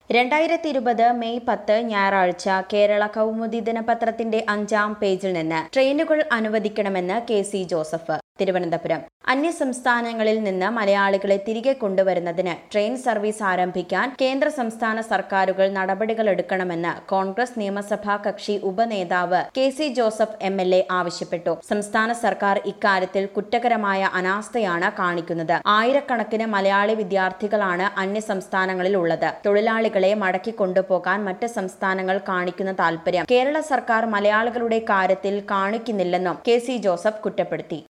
രണ്ടായിരത്തി ഇരുപത് മെയ് പത്ത് ഞായറാഴ്ച കേരള കൗമുദി ദിനപത്രത്തിന്റെ അഞ്ചാം പേജിൽ നിന്ന് ട്രെയിനുകൾ അനുവദിക്കണമെന്ന് കെ സി ജോസഫ് തിരുവനന്തപുരം അന്യസംസ്ഥാനങ്ങളിൽ നിന്ന് മലയാളികളെ തിരികെ കൊണ്ടുവരുന്നതിന് ട്രെയിൻ സർവീസ് ആരംഭിക്കാൻ കേന്ദ്ര സംസ്ഥാന സർക്കാരുകൾ നടപടികൾ എടുക്കണമെന്ന് കോൺഗ്രസ് നിയമസഭാ കക്ഷി ഉപനേതാവ് K C Joseph M L A ആവശ്യപ്പെട്ടു സംസ്ഥാന സർക്കാർ ഇക്കാര്യത്തിൽ കുറ്റകരമായ അനാസ്ഥയാണ് കാണിക്കുന്നത് ആയിരക്കണക്കിന് മലയാളി വിദ്യാർത്ഥികളാണ് അന്യസംസ്ഥാനങ്ങളിൽ ഉള്ളത് തൊഴിലാളികളെ മടക്കി കൊണ്ടുപോകാൻ മറ്റ് സംസ്ഥാനങ്ങൾ കാണിക്കുന്ന താൽപര്യം കേരള സർക്കാർ മലയാളികളുടെ കാര്യത്തിൽ കാണിക്കുന്നില്ലെന്നും കെ സി ജോസഫ് കുറ്റപ്പെടുത്തി